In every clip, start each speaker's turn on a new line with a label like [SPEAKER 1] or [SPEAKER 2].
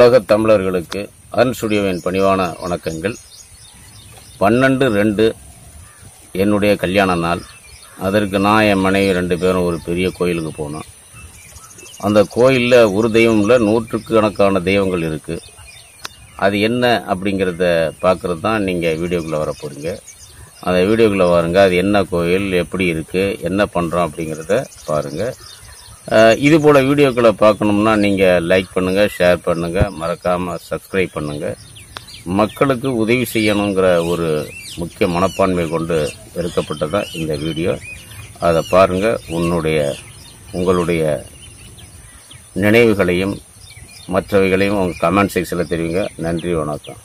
[SPEAKER 1] உலகத் தமிழர்களுக்கு அருண் ஸ்டுடியோவின் பணிவான வணக்கங்கள் பன்னெண்டு ரெண்டு என்னுடைய கல்யாண நாள் அதற்கு நான் என் மனைவி ரெண்டு பேரும் ஒரு பெரிய கோயிலுக்கு போனோம் அந்த கோயிலில் ஒரு தெய்வம் இல்லை நூற்றுக்கு கணக்கான தெய்வங்கள் இருக்குது அது என்ன அப்படிங்கிறத பார்க்குறது தான் நீங்கள் வீடியோக்குள்ளே வர போகிறீங்க அந்த வீடியோக்குள்ளே பாருங்க அது என்ன கோயில் எப்படி இருக்குது என்ன பண்ணுறோம் அப்படிங்கிறத பாருங்கள் இது போல் வீடியோக்களை பார்க்கணும்னா நீங்கள் லைக் பண்ணுங்கள் ஷேர் பண்ணுங்கள் மறக்காமல் சப்ஸ்கிரைப் பண்ணுங்கள் மக்களுக்கு உதவி செய்யணுங்கிற ஒரு முக்கிய மனப்பான்மை கொண்டு எடுக்கப்பட்டதான் இந்த வீடியோ அதை பாருங்கள் உன்னுடைய உங்களுடைய நினைவுகளையும் மற்றவைகளையும் உங்கள் கமெண்ட் செக்ஷனில் தெரிவிங்க நன்றி வணக்கம்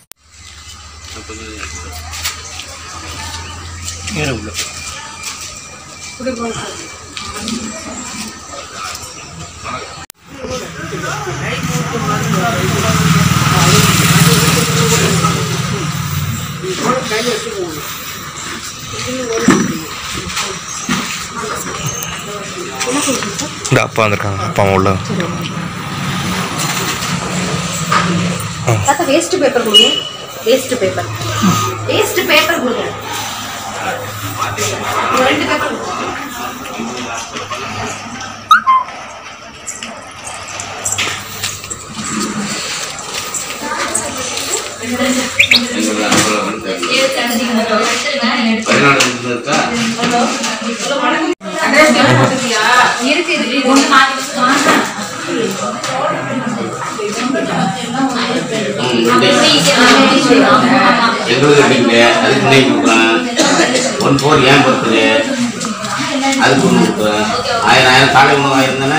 [SPEAKER 2] இந்த அப்பா வந்திருக்காங்க அப்பா அம்மா உள்ள
[SPEAKER 3] தாத்தா வேஸ்ட் பேப்பர் கொடுங்க வேஸ்ட் பேப்பர் வேஸ்ட் பேப்பர் கொடுங்க ஒரு ரெண்டு பேப்பர் கொடுங்க இருக்கு இருக்கு ஒன்று
[SPEAKER 1] எங்களுக்கு கிடைக்கல அதுக்கு இன்னைக்கு கொடுக்குறேன் ஒன் ஃபோர் ஏன் பர்த்டே அதுக்கு ஒன்று கொடுக்குறேன் ஆயிரம் ஆயிரம் காலை உணவு ஆயிரம் தானே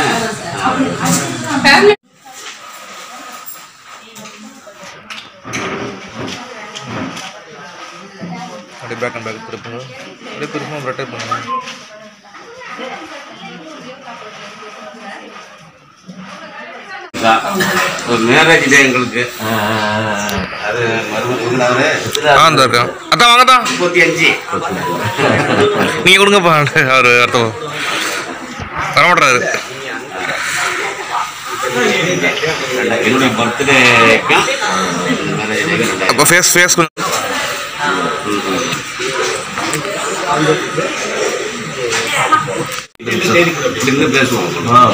[SPEAKER 2] அப்படியே பேக் அண்ட் பேக் திருப்புங்க அப்படியே திருப்பணும் ரொட்டேட் பண்ணுங்க
[SPEAKER 1] ஒரு மேரேஜ் டே எங்களுக்கு அது மறுபடியும்
[SPEAKER 2] ஆ இந்த இருக்கான் அதான் வாங்க தான்
[SPEAKER 1] முப்பத்தி அஞ்சு
[SPEAKER 2] நீங்கள் கொடுங்கப்பா அவர் அர்த்தம் தரமாட்டுறாரு
[SPEAKER 1] என்னுடைய பர்த்டேக்கும் மேரேஜ் டேக்கும்
[SPEAKER 2] அப்போ ஃபேஸ் ஃபேஸ் கொஞ்சம்
[SPEAKER 1] நின்று பேசுவோம்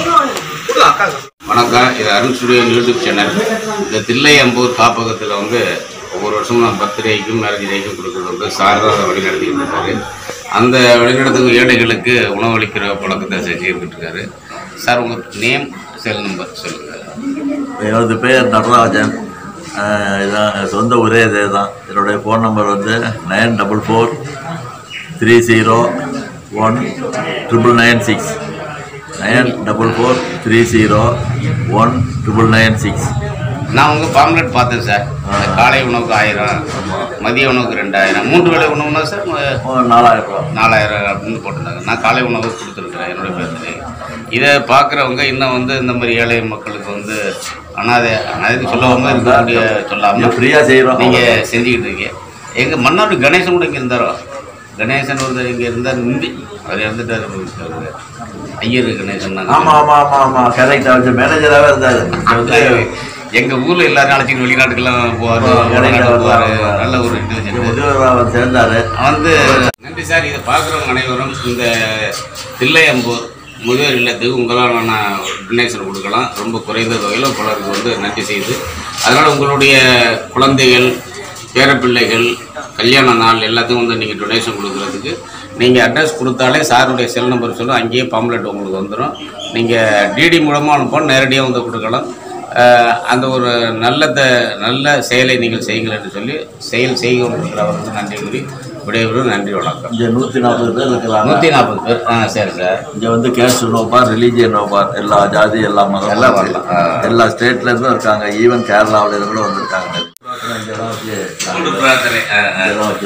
[SPEAKER 1] வணக்கம் இது அருண் ஸ்டுடியோ யூடியூப் சேனல் இந்த தில்லையம்பூர் காப்பகத்தில் வந்து ஒவ்வொரு வருஷமும் நான் பர்த்டேக்கும் மேரேஜ் டேக்கும் கொடுக்குறது வந்து சார் தான் அதை வழிநடத்திட்டு இருக்காரு அந்த வழிநடத்தும் ஏழைகளுக்கு உணவளிக்கிற பழக்கத்தை செஞ்சுக்கிட்டு இருக்காரு சார் உங்கள் நேம் செல் நம்பர் சொல்லுங்கள்
[SPEAKER 4] எனது பெயர் நடராஜன் அஹ் இதான் சொந்த ஊரே இதே தான் என்னுடைய ஃபோன் நம்பர் வந்து nine double four three zero one triple nine six nine double four three zero one triple nine six
[SPEAKER 1] நான் உங்கள் பாம்லெட் பார்த்தேன் சார் இந்த காலை உணவுக்கு ஆயிரம் மதிய உணவுக்கு ரெண்டாயிரம் மூன்று வேளை உணவுனா சார் ம-
[SPEAKER 4] நாலாயிரம் ரூபா
[SPEAKER 1] நாலாயிரம் அப்படின்னு போட்டிருந்தாங்க நான் காலை உணவு கொடுத்துருக்குறேன் என்னுடைய பேர்த்து இதை பார்க்குறவங்க இன்னும் வந்து இந்த மாதிரி ஏழை மக்களுக்கு வந்து அனாதை அனாதைக்கு சொல்லாமல் இருக்கக்கூடிய சொல்லாமல்
[SPEAKER 4] ஃப்ரீயாக செய்கிறோம்
[SPEAKER 1] நீங்கள் செஞ்சுக்கிட்டு இருக்கீங்க எங்கள் மன்னாடி கணேசன் கூட இங்கே இருந்தாரோ கணேசன் ஒருத்தர் இங்கே இருந்தார் முந்தி அவர் இறந்துட்டார் அவரு. ஐயர் கணேசன்
[SPEAKER 4] ஆமாம் ஆமாம் ஆமாம் ஆமாம் கரெக்டாக வச்சு மேனேஜராகவே இருந்தார்
[SPEAKER 1] எங்கள் ஊரில் எல்லாரும் அழைச்சிட்டு வெளிநாட்டுக்கெல்லாம் போவார் வெளிநாட்டுக்கு போவார் நல்ல ஒரு இன்டெலிஜென்ட்
[SPEAKER 4] முதியோராக சேர்ந்தார்
[SPEAKER 1] வந்து நன்றி சார் இதை பார்க்குறவங்க அனைவரும் இந்த தில்லையம்பூர் முதியோர் இல்லத்துக்கு உங்களால் நான் டொனேஷன் கொடுக்கலாம் ரொம்ப குறைந்த தொகையில் பலருக்கு வந்து நன்றி செய்து அதனால் உங்களுடைய குழந்தைகள் பேரப்பிள்ளைகள் கல்யாண நாள் எல்லாத்துக்கும் வந்து நீங்கள் டொனேஷன் கொடுக்குறதுக்கு நீங்கள் அட்ரஸ் கொடுத்தாலே சாருடைய செல் நம்பர் சொல்லும் அங்கேயே பாம்லெட் உங்களுக்கு வந்துடும் நீங்கள் டிடி மூலமாக அனுப்போம் நேரடியாக வந்து கொடுக்கலாம் அஹ் அந்த ஒரு நல்லத நல்ல செயலை நீங்கள் செய்யுங்கள் என்று சொல்லி செயல் செய்கிறவர்களுக்கு நன்றி கூறி விடைபெறும் நன்றி வணக்கம்
[SPEAKER 4] இங்கே நூற்றி நாற்பது பேர் இருக்கிறாங்க
[SPEAKER 1] நூற்றி நாற்பது பேர் ஆ சரி சார்
[SPEAKER 4] இங்கே வந்து கேஸ்ட் நோபார் ரிலீஜியன் நோபார் எல்லா ஜாதி எல்லா மதம்
[SPEAKER 1] எல்லாம் வரலாம். ஆ.
[SPEAKER 4] எல்லா ஸ்டேட்ல இருந்தும் இருக்காங்க ஈவன் கேரளாவில இருந்து கூட வந்திருக்காங்க இங்கெல்லாம் வச்சு
[SPEAKER 1] குரு பிரார்த்தனை ஆ, ஆ.
[SPEAKER 4] இதெல்லாம் வச்சு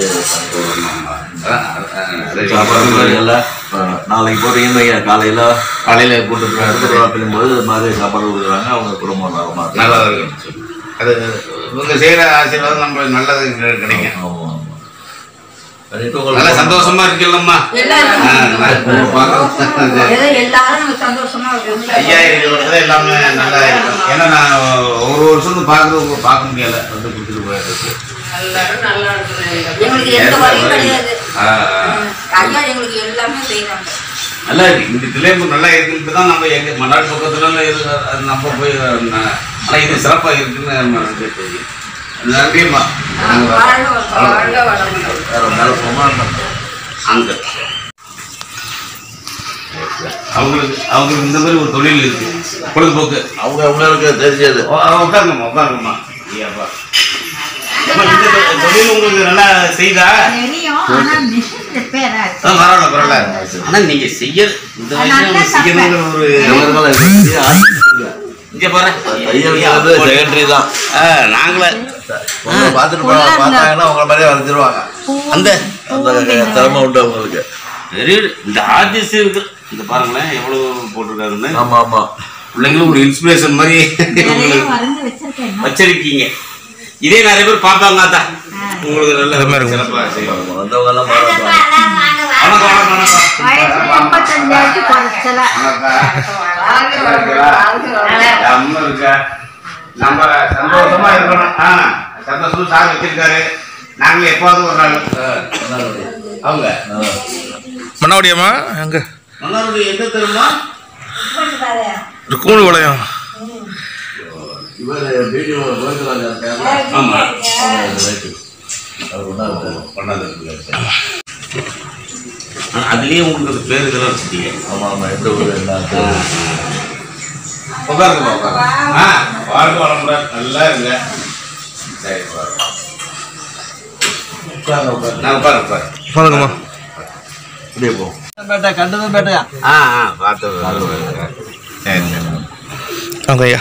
[SPEAKER 1] அதான், ஆ, அது
[SPEAKER 4] சாப்பாடு மாதிரி எல்லாம் இப்போ நாளைக்கு போறீங்கன்னு வைங்க, காலையில
[SPEAKER 1] காலையில் கூட்டு பிரார்த்தனை
[SPEAKER 4] பிள்ளைம் போது இது மாதிரி சாப்பாடு கொடுக்குறாங்க அவங்க குடும்பம் நலமா இருக்கும்.
[SPEAKER 1] நல்லதாக இருக்கும் அது இவங்க செய்கிற ஆசீர்வாதம் நம்ம நல்லது கிடைக்கும்
[SPEAKER 4] ஆமா, ஆமா. பண்ணிட்டு
[SPEAKER 1] நல்லா
[SPEAKER 4] உங்களுக்கு
[SPEAKER 1] சந்தோஷமா இருக்கல்லம்மா
[SPEAKER 5] எல்லாரும் நம்ம சந்தோஷமா இருக்கணும்
[SPEAKER 1] ஐயா இருக்கிறது எல்லாமே நல்லா இருக்கும் ஏன்னா நான் ஒரு வருஷம் பார்க்குறது உங்களை பார்க்க முடியல வந்து கொடுத்துட்டு போயிருக்கு
[SPEAKER 5] எங்களுக்கு எந்த வழியும் கிடையாது
[SPEAKER 1] ஆ, ஆ.
[SPEAKER 5] ஐயா எங்களுக்கு எல்லாமே செய்யறாங்க
[SPEAKER 1] நல்லா இருக்கு இந்த திலேம்பு நல்லா இருக்குன்னு தான் நம்ம எங்க மன்னாடு பக்கத்துல இருக்கு அது நம்ம போய் ந- ஆனா இது சிறப்பா இருக்குன்னு நமக்கு தெரியும் நன்றிம்மா
[SPEAKER 5] வாழ்க வாழ்க வளமுடன்
[SPEAKER 4] வேற மேல போமா
[SPEAKER 1] அங்க அவங்களுக்கு அவங்களுக்கு இந்த மாதிரி ஒரு தொழில் இருக்கு பொழுதுபோக்கு
[SPEAKER 4] அவங்க அவங்களுக்கு தெரிஞ்சது
[SPEAKER 1] உ- உ- உட்காருங்கம்மா உட்காருங்கம்மா ஐயாப்பா அம்மா, இந்த தொ- தொழில் உங்களுக்கு நல்லா செய்தா
[SPEAKER 5] தெரியும் ஆனா மிஷின் ரிப்பேரா
[SPEAKER 1] ஆ, பரவாயில்ல பரவாயில்ல ஆனா நீங்க செய்ய இந்த வயசுல செய்யணுங்கிற ஒரு
[SPEAKER 4] இவர்கள் பெரிய artist இல்ல.
[SPEAKER 1] இங்க பாரு
[SPEAKER 4] தையல்ங்கிறது செகண்டரி தான்
[SPEAKER 1] ஆ, நாங்களே
[SPEAKER 4] உங்களை பார்த்துட்டு போனா பார்த்தாங்கன்னா உங்களை மாதிரியே வரைஞ்சிருவாங்க
[SPEAKER 1] அந்த
[SPEAKER 4] அந்த திறமை உண்டு அவங்களுக்கு
[SPEAKER 1] வெரி இந்த ஆர்டிஸ்ட் இருக்கு இந்த பாருங்களேன் எவ்வளவு போட்டிருக்காருன்னு
[SPEAKER 4] ஆமா ஆமா
[SPEAKER 1] பிள்ளைங்களும் ஒரு இன்ஸ்பிரேஷன் மாதிரி உங்களுக்கு
[SPEAKER 5] மருந்து வச்சிருக்கேன்
[SPEAKER 1] வச்சிருக்கீங்க இதே நிறைய பேர் பார்ப்பாங்க அதான் உங்களுக்கு நல்ல சிறப்பா செய்வாங்க
[SPEAKER 4] வந்தவங்க எல்லாம் பாராட்டுவாங்க
[SPEAKER 1] வணக்கம் வணக்கம் வணக்கம்
[SPEAKER 5] வயசு எண்பத்தஞ்சாச்சு குறைச்சல
[SPEAKER 1] நம்ம இருக்கா நம்ம சந்தோஷமா இருக்கணும் ஆ சந்தோஷமா சார் வச்சிருக்காரு நாங்களும் எப்பாவது ஒரு நாள் அவங்க
[SPEAKER 2] மன்னாவடியாம்மா எங்க
[SPEAKER 1] மன்னாருடைய எந்த தெரியுமா
[SPEAKER 2] கூண்டு வளையம்
[SPEAKER 4] இவர் வீடியோ கோவிந்தராஜா இருக்காங்க
[SPEAKER 1] ஆமா
[SPEAKER 4] அவர் ஒன்றா இருக்காரு
[SPEAKER 1] பண்ணாது அதுலயே உங்களுக்கு அந்த பேர் இதெல்லாம் வச்சுட்டீங்க
[SPEAKER 4] ஆமா ஆமா எப்படி ஒரு என்ன
[SPEAKER 1] உட்காருங்க உட்காருங்க ஆ வாழ்க்கை வளமுடன் நல்லா இருங்க சரி உட்காருங்க. உட்காருங்க உட்காருங்க நான் உட்காரு உட்காரு
[SPEAKER 2] வணக்கம்மா
[SPEAKER 4] இப்படியே போ பேட்டா கண்டதும் பேட்டையா
[SPEAKER 1] ஆ ஆ பார்த்து சரி சரி
[SPEAKER 2] வாங்க ஐயா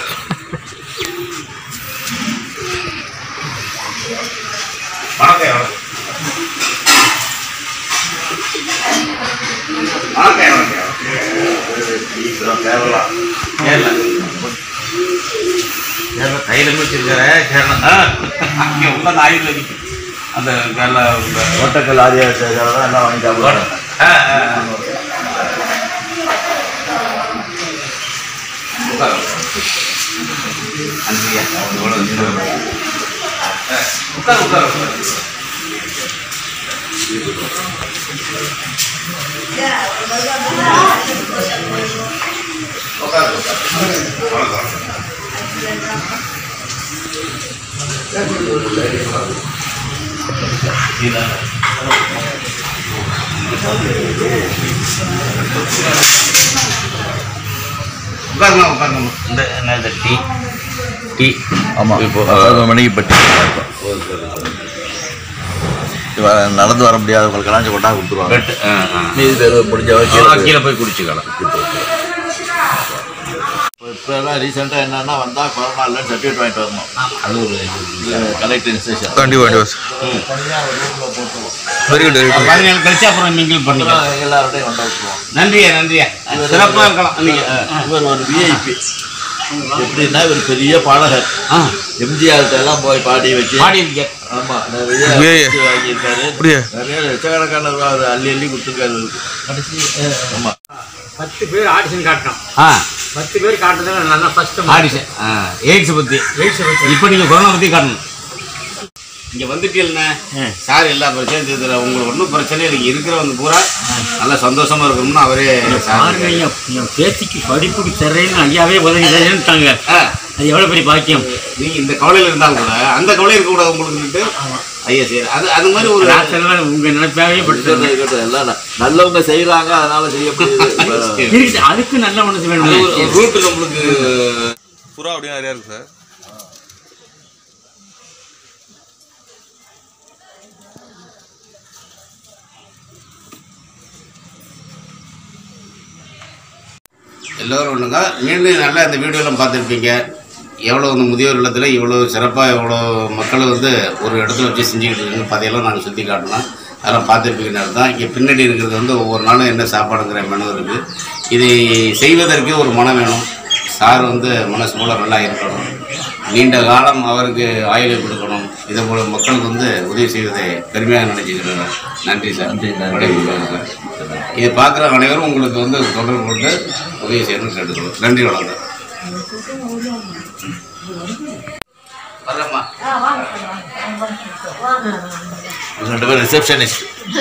[SPEAKER 1] வணக்கம் வணக்கம் வணக்கம்
[SPEAKER 4] கேரளா
[SPEAKER 1] கேரளா கேரளா தைலம் வச்சிருக்காரு கேரளா ஆ அங்கே உள்ள நாயில் அடிக்கும் அந்த கேரளா உள்ள
[SPEAKER 4] ஓட்டக்கல் ஆரியா கேரளா எல்லாம் வாங்கி சாப்பிடுவாங்க
[SPEAKER 1] ஆ ஆ ஆ. உட்காரு. அங்கேயா? எவ்வளவு தூரம்? ஆ, உட்காரு, உட்காரு, உட்காரு. உட்காரு, உட்காரு. வணக்கம். இதான். உட்காருங்க உட்காருங்க இந்த என்ன இந்த டீ டீ
[SPEAKER 4] ஆமா
[SPEAKER 1] இப்போ
[SPEAKER 4] பதினொரு மணிக்கு பட்டி இவ நடந்து வர முடியாதவங்களுக்கெல்லாம் இங்கே கொண்டாந்து கொடுத்துருவாங்க
[SPEAKER 1] பெட் ஆ ஆ
[SPEAKER 4] மீதி பேர் முடிஞ்சவங்க
[SPEAKER 1] ஆ,
[SPEAKER 4] கீழே
[SPEAKER 1] கீழே போய் குடிச்சுக்கலாம்
[SPEAKER 4] இப்போ எல்லாம் ரீசெண்டாக என்னன்னா வந்தால் கொரோனா இல்லைன்னு சர்டிஃபிகேட் வாங்கிட்டு வரணும்
[SPEAKER 1] அது ஒரு
[SPEAKER 4] கலெக்டர் இன்ஸ்ட்ரக்ஷன்
[SPEAKER 2] கண்டிப்பா கண்டிப்பா
[SPEAKER 4] தனியாக ஒரு ரூமில் போட்டுருவோம்
[SPEAKER 2] வெரி குட் வெரி குட்
[SPEAKER 1] பதினேழு கழிச்சு அப்புறம் மிங்கிள் பண்ணிக்கலாம்
[SPEAKER 4] எல்லாரோடையும் கொண்டு விட்டுருவோம்
[SPEAKER 1] நன்றியா நன்றியா சிறப்பாக இருக்கலாம் நீங்க ஆ.
[SPEAKER 4] இவர் ஒரு விஐபி எப்படின்னா இவர் பெரிய பாடகர்
[SPEAKER 1] ஆ
[SPEAKER 4] எம்ஜிஆர்கிட்ட எல்லாம் போய் பாடி வச்சு
[SPEAKER 1] பாடி இருக்கேன்
[SPEAKER 4] ஆமா நிறைய
[SPEAKER 2] விஐ.
[SPEAKER 4] பரிசு வாங்கியிருக்காரு
[SPEAKER 2] அப்படியா
[SPEAKER 4] நிறைய லட்சக்கணக்கான ரூபா அவர் அள்ளி அள்ளி கொடுத்துருக்காரு இவருக்கு. கடைசி ஆமா
[SPEAKER 6] பத்து பேர் ஆடிஷன் காட்டினோம்
[SPEAKER 1] ஆ
[SPEAKER 6] பத்து பேர் காட்டுறதுல நான் தான் ஃபர்ஸ்ட்
[SPEAKER 1] ஆடிஷன் ஆ எய்ட்ஸ் பற்றி
[SPEAKER 6] எயிட்ஸ் வச்சு
[SPEAKER 1] இப்போ நீங்கள் கொரோனா பற்றி காட்டணும் இங்கே வந்துட்டீங்கண்ணே சார் எல்லா பிரச்சனையும் தீர்த்துல உங்களுக்கு ஒன்றும் பிரச்சனை இல்லை இருக்கிறவங்க பூரா நல்லா சந்தோஷமா இருக்கணும்னு அவரே சார்
[SPEAKER 6] பாருங்க ஐயா என் பேத்திக்கு படிப்புக்கு தர்றேன்னு ஐயாவே உதவி தரேன்ட்டாங்க
[SPEAKER 1] ஆ
[SPEAKER 6] அது எவ்வளோ பெரிய பாக்கியம்
[SPEAKER 1] நீங்க இந்த கவலையில இருந்தாலும் கூட அந்த கவலை இருக்கக்கூடாது உங்களுக்கு ஐயா சரி அது அது மாதிரி ஒரு
[SPEAKER 6] நான் சொல்லுவேன் உங்க நினைப்பாவே படுத்து
[SPEAKER 4] இருக்கட்டும், இருக்கட்டும், எல்லாம் ந- நல்லவங்க செய்யறாங்க அதனால செய்யப்படுது
[SPEAKER 6] இருக்கு அதுக்கு நல்ல மனசு
[SPEAKER 1] அது
[SPEAKER 6] வேணும்
[SPEAKER 1] ஒரு ரூட் நம்மளுக்கு
[SPEAKER 2] புறா அப்படின்னு நிறையா இருக்கு சார்
[SPEAKER 1] எல்லோரும் ஒன்றுங்க மீண்டும் நல்லா இந்த வீடியோலாம் பார்த்துருப்பீங்க எவ்வளோ இந்த முதியோர் இல்லத்தில் இவ்வளோ சிறப்பாக எவ்வளோ மக்கள் வந்து ஒரு இடத்துல வச்சு செஞ்சுக்கிட்டு இருக்குன்னு பார்த்தையெல்லாம் நாங்கள் சுற்றி காட்டலாம் அதெல்லாம் பார்த்துருப்பீங்கன்னு தான் இங்கே பின்னாடி இருக்கிறது வந்து ஒவ்வொரு நாளும் என்ன சாப்பாடுங்கிற மெனு இருக்குது இதை செய்வதற்கே ஒரு மனம் வேணும் சார் வந்து மனசு போல நல்லா இருக்கணும் நீண்ட காலம் அவருக்கு ஆயுளை கொடுக்கணும் இதே போல மக்களுக்கு வந்து உதவி செய்வதை பெருமையாக நினைச்சுக்கிறேன் நன்றி சார்
[SPEAKER 4] நன்றி, நன்றி.
[SPEAKER 1] வணக்கம் சார் இதை பார்க்குற அனைவரும் உங்களுக்கு வந்து தொடர்பு கொண்டு உதவி செய்யணும்னு கேட்டுக்கிறோம் நன்றி வணக்கம் வரலாமா
[SPEAKER 4] ரெண்டு பேரும் ரிசப்ஷனிஸ்ட்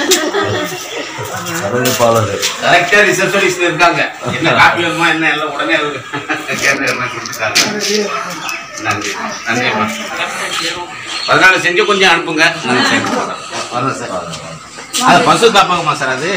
[SPEAKER 4] அறிவிப்பாளர்
[SPEAKER 1] கரெக்டாக ரிசப்ஷனிஸ்ட் இருக்காங்க என்ன காப்பி வேணுமா என்ன எல்லாம் உடனே அவரு கேட்டு எல்லாம் கொடுத்துட்டாங்க நன்றி நன்றிம்மா பதினாலு செஞ்சு கொஞ்சம் அனுப்புங்க நான் சேர்த்து போடுறேன் வரேன் சார் அது பசு காப்பாங்கம்மா சார் அது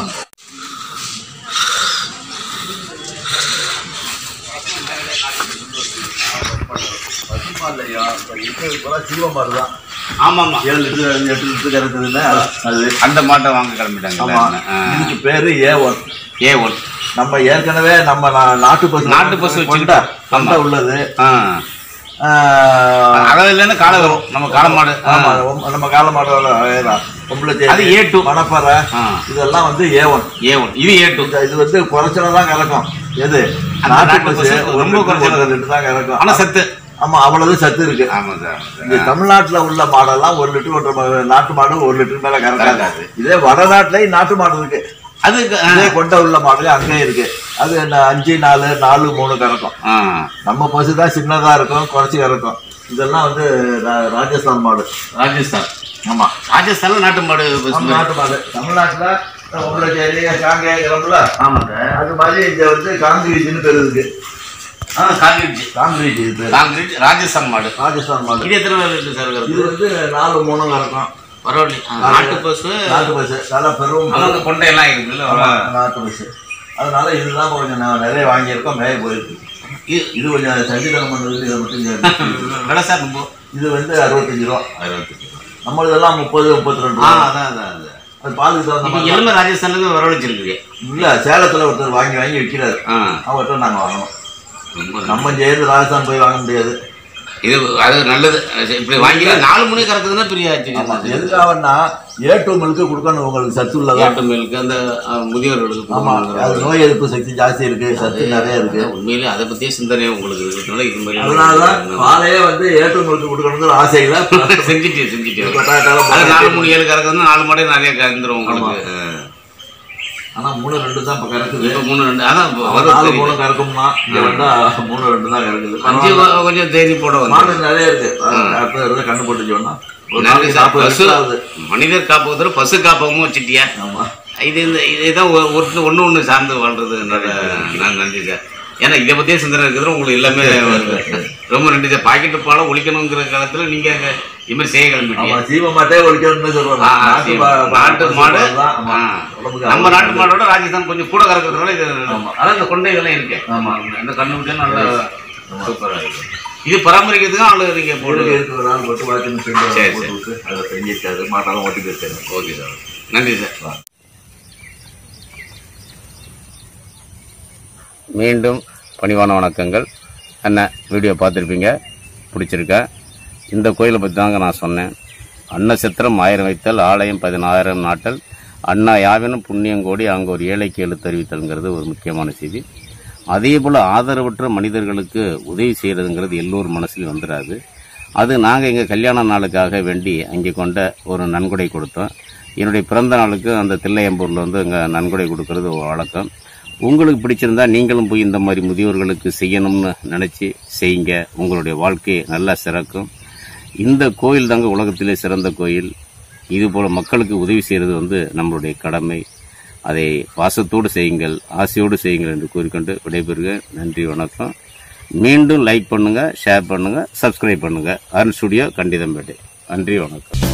[SPEAKER 4] ஜீவமாறு தான்
[SPEAKER 1] ஆமாம்மா
[SPEAKER 4] ஏழு லிட்டர் எட்டு லிட்டர் கறக்குதுன்னா அது
[SPEAKER 1] அந்த மாட்டை வாங்க
[SPEAKER 4] ஆமா
[SPEAKER 1] கிளம்பிட்டாங்க
[SPEAKER 4] இதுக்கு பேரு ஏ ஒன்
[SPEAKER 1] ஏ ஒன்
[SPEAKER 4] நம்ம ஏற்கனவே நம்ம நா- நாட்டு பசு
[SPEAKER 1] நாட்டு பசு
[SPEAKER 4] கொண்ட
[SPEAKER 1] வச்சுக்கிட்டோம்.
[SPEAKER 4] கொண்ட
[SPEAKER 1] ஆமா.
[SPEAKER 4] உள்ளது
[SPEAKER 1] ஆ
[SPEAKER 4] ஆஹ்,
[SPEAKER 1] அதாவது இல்லைன்னா காலை வரும் நம்ம காளை மாடு
[SPEAKER 4] ஆமா ரொம்ப- நம்ம கால மாடோட அதேதான் பொம்பளை
[SPEAKER 1] அது
[SPEAKER 4] தேதி
[SPEAKER 1] A2.
[SPEAKER 4] மணப்பறை
[SPEAKER 1] ஆ.
[SPEAKER 4] இதெல்லாம் வந்து ஏ ஒன்
[SPEAKER 1] ஏ ஒன் இது ஏ டூ
[SPEAKER 4] இது வந்து குறைச்சல தான் கறக்கும் எது
[SPEAKER 1] அந்த
[SPEAKER 4] நாட்டு
[SPEAKER 1] நாட்டு
[SPEAKER 4] பசு
[SPEAKER 1] பசு
[SPEAKER 4] ஒரு
[SPEAKER 1] ரொம்ப
[SPEAKER 4] லிட்டர்,
[SPEAKER 1] குறைச்சல்.
[SPEAKER 4] ஒன்றரை லிட்டர் தான் கறக்கும்
[SPEAKER 1] ஆனால் சத்து
[SPEAKER 4] ஆமா அவ்வளவு சத்து இருக்கு
[SPEAKER 1] ஆமாம் சார்
[SPEAKER 4] இங்க தமிழ்நாட்டுல உள்ள மாடெல்லாம் ஒரு லிட்டர் ஒன்றரை ம- நாட்டு மாடு ஒரு லிட்டர் மேல கறக்காது
[SPEAKER 1] கறக்காது.
[SPEAKER 4] இதே வடநாட்டுலயும் நாட்டு மாடு இருக்கு
[SPEAKER 1] அது ஆ,
[SPEAKER 4] இதே கொண்ட உள்ள மாடு அங்கேயும் இருக்கு அது என்ன அஞ்சு நாலு நாலு மூணு கறக்கும்
[SPEAKER 1] ஆ
[SPEAKER 4] நம்ம பசு தான் சின்னதா இருக்கும் குறைச்சி கறக்கும் இதெல்லாம் வந்து ரா- ராஜஸ்தான் மாடு
[SPEAKER 1] ராஜஸ்தான்
[SPEAKER 4] ஆமா
[SPEAKER 1] ராஜஸ்தான்ல நாட்டு மாடு
[SPEAKER 4] நம்ம நாட்டு மாடு தமிழ்நாட்டுல உருளைச்சேரி காங்கேயம்ல
[SPEAKER 1] ஆமாங்க
[SPEAKER 4] அது மாதிரி இங்க வந்து காங்கிரீட்னு பேர் இருக்கு
[SPEAKER 1] ஆ காங்கிரீட்
[SPEAKER 4] காங்கிரீட் இது பேர்
[SPEAKER 1] காங்கிரீட் ராஜஸ்தான் மாடு
[SPEAKER 4] ராஜஸ்தான் மாடு
[SPEAKER 1] இது எத்தனை பேர் இருக்கு சார்
[SPEAKER 4] இது
[SPEAKER 1] இருக்குது
[SPEAKER 4] வந்து நாலு மூணு கறக்கும்
[SPEAKER 1] பரவாயில்ல ஆ, நாட்டு பசு
[SPEAKER 4] நாட்டு பசு நல்லா பெரும்
[SPEAKER 1] அவங்க கொண்டையெல்லாம் இருக்குல்ல
[SPEAKER 4] ஆமா, நாட்டு பசு அதனால இதுதான் கொஞ்சம் நான் நிறைய வாங்கியிருக்கோம் மேய போயிருக்கு
[SPEAKER 1] இது-
[SPEAKER 4] இது கொஞ்சம் சஞ்சிதனம் பண்ணுறது இதை மட்டும் இங்க-
[SPEAKER 1] விலை சார் ரொம்ப
[SPEAKER 4] இது வந்து அறுபத்தஞ்சு ரூபா
[SPEAKER 1] அறுபத்தஞ்சு
[SPEAKER 4] நம்மளதெல்லாம் முப்பது முப்பத்தி ரெண்டு
[SPEAKER 1] ஆ
[SPEAKER 4] ரூபா
[SPEAKER 1] அதான் அதான் அதான்
[SPEAKER 4] அது பாலுக்கு தகுந்த
[SPEAKER 1] இப்போ
[SPEAKER 4] மாதிரி
[SPEAKER 1] எல்லாமே ராஜஸ்தான்ல இருந்து வரவழைச்சிருக்குது
[SPEAKER 4] இல்ல சேலத்துல ஒருத்தர் வாங்கி வாங்கி விற்கிறாரு
[SPEAKER 1] ஆ
[SPEAKER 4] அவர்கிட்ட நாங்க வாங்கணும்
[SPEAKER 1] ரொம்ப நல்லது.
[SPEAKER 4] நம்ம சேர்ந்து ராஜஸ்தான் போய் வாங்க முடியாது
[SPEAKER 1] இது அது நல்லது அது இப்படி வாங்கி நாலு மணி கறக்குதுன்னா பெரிய ஆச்சரியம்
[SPEAKER 4] எதுக்காகன்னா ஏ டூ மில்க்கு கொடுக்கணும் உங்களுக்கு சத்து உள்ளதா
[SPEAKER 1] ஏட்டு மில்க்கு அந்த அஹ், முதியோர்களுக்கு
[SPEAKER 4] ஆமா
[SPEAKER 1] கொடுக்கணுங்கிற
[SPEAKER 4] அது நோய் எதிர்ப்பு சக்தி ஜாஸ்தி இருக்கு சத்து நிறைய இருக்கு
[SPEAKER 1] உண்மையிலே அதை பத்தியே சிந்தனை உங்களுக்கு இருக்கிறதுனால இது மாதிரி
[SPEAKER 4] அதனாலதான் பாலையே வந்து ஏ டூ மில்க்கு கொடுக்கணுங்கிற ஆசையில
[SPEAKER 1] செஞ்சுட்டு செஞ்சுட்டு
[SPEAKER 4] கொட்டாயத்தால
[SPEAKER 1] அது நாலு மூணு ஏழு கறக்குதுன்னா நாலு மாடே நிறைய கறந்துரும் உங்களுக்கு
[SPEAKER 4] ஆனா மூணு ரெண்டு தான் இப்ப கறக்குது
[SPEAKER 1] இப்போ மூணு ரெண்டு அதான் இப்போ
[SPEAKER 4] நாலு
[SPEAKER 1] வரும்
[SPEAKER 4] மூணு
[SPEAKER 1] தெரியுது.
[SPEAKER 4] கறக்கும்னா இங்க வந்தா மூணு ரெண்டு தான் கறக்குது
[SPEAKER 1] அஞ்சு
[SPEAKER 4] பரவாயில்ல.
[SPEAKER 1] வ- கொஞ்சம் தேதி போட வந்து
[SPEAKER 4] மாடு நிறைய இருக்கு அடுத்த தடவை கண்ணு போட்டு சொன்னா ஒரு
[SPEAKER 1] நன்றி
[SPEAKER 4] நாளைக்கு
[SPEAKER 1] சார்
[SPEAKER 4] நாற்பது
[SPEAKER 1] பசு
[SPEAKER 4] லிட்டர் ஆகுது
[SPEAKER 1] மனிதர் காப்பகத்தில் பசு காப்பகமும் வச்சுட்டியா
[SPEAKER 4] ஆமா
[SPEAKER 1] இது இந்த இதுதான் ஒ- ஒருத்தர் ஒன்று ஒன்று சார்ந்து வாழ்றது நான் நன்றி சார் ஏன்னா இதை பற்றியே சிந்தனை இருக்கிறது உங்களுக்கு எல்லாமே வருது ரொம்ப நன்றி சார் பாக்கெட்டு பாலம் ஒழிக்கணுங்கிற காலத்தில் நீங்கள் அங்கே இது மாதிரி செய்ய
[SPEAKER 4] ஆமா
[SPEAKER 1] கிளம்பிட்டீங்க
[SPEAKER 4] சீவ மாட்டே ஒழிக்கணும்னு சொல்லுவாங்க
[SPEAKER 1] ஆ,
[SPEAKER 4] நாட்டு
[SPEAKER 1] சரி.
[SPEAKER 4] மா-
[SPEAKER 1] நாட்டு
[SPEAKER 4] பசு
[SPEAKER 1] மாடு
[SPEAKER 4] பால் தான். ஆமா.
[SPEAKER 1] ஆ.
[SPEAKER 4] உடம்புக்கு
[SPEAKER 1] நம்ம நாட்டு
[SPEAKER 4] ஆரோக்கியம்.
[SPEAKER 1] மாடோட ராஜஸ்தான் கொஞ்சம் கூட கறக்கிறதுனால இது
[SPEAKER 4] ஆமா.
[SPEAKER 1] அதான் இந்த கொண்டைகள்லாம் இருக்கு
[SPEAKER 4] ஆமா.
[SPEAKER 1] அந்த கண்ணுக்குட்டியும் நல்லா சூப்பராக இருக்கு இது பராமரிக்கிறதுக்கும் ஆளு நீங்கள்
[SPEAKER 4] போடுங்க
[SPEAKER 1] போட்டு
[SPEAKER 4] இருக்கு ஒரு நாள் போட்டு வாக்கிங் செஞ்சு
[SPEAKER 1] சரி,
[SPEAKER 4] போட்டு
[SPEAKER 1] சரி.
[SPEAKER 4] விட்டு அதை செஞ்சிருக்காரு மாட்டாலும் ஓட்டி போயிருக்காரு
[SPEAKER 1] ஓகே சார் நன்றி சார் மீண்டும் பணிவான வணக்கங்கள் அண்ணன் வீடியோ பார்த்துருப்பீங்க பிடிச்சிருக்கா இந்த கோயிலை பற்றி தாங்க நான் சொன்னேன் அன்னசித்திரம் ஆயிரம் வைத்தல் ஆலயம் பதினாயிரம் நாட்டல் அண்ணா யாவினும் புண்ணியம் கோடி அங்கே ஒரு ஏழைக்கு எழுத்தறிவித்தல்ங்கிறது ஒரு முக்கியமான செய்தி அதே போல் ஆதரவற்ற மனிதர்களுக்கு உதவி செய்கிறதுங்கிறது எல்லோர் மனசுலையும் வந்துடாது அது நாங்கள் எங்கள் கல்யாண நாளுக்காக வேண்டி அங்கே கொண்ட ஒரு நன்கொடை கொடுத்தோம் என்னுடைய பிறந்த நாளுக்கு அந்த தில்லையம்பூரில் வந்து அங்கே நன்கொடை கொடுக்கறது ஒரு வழக்கம் உங்களுக்கு பிடிச்சிருந்தா நீங்களும் போய் இந்த மாதிரி முதியோர்களுக்கு செய்யணும்னு நினச்சி செய்யுங்க உங்களுடைய வாழ்க்கை நல்லா சிறக்கும் இந்த கோயில் தாங்க உலகத்திலே சிறந்த கோயில் இது போல மக்களுக்கு உதவி செய்கிறது வந்து நம்மளுடைய கடமை அதை பாசத்தோடு செய்யுங்கள் ஆசையோடு செய்யுங்கள் என்று கூறிக்கொண்டு விடைபெறுக நன்றி வணக்கம் மீண்டும் லைக் பண்ணுங்க ஷேர் பண்ணுங்க சப்ஸ்கிரைப் பண்ணுங்க அருண் ஸ்டுடியோ கண்டிதம்பேட்டை நன்றி வணக்கம்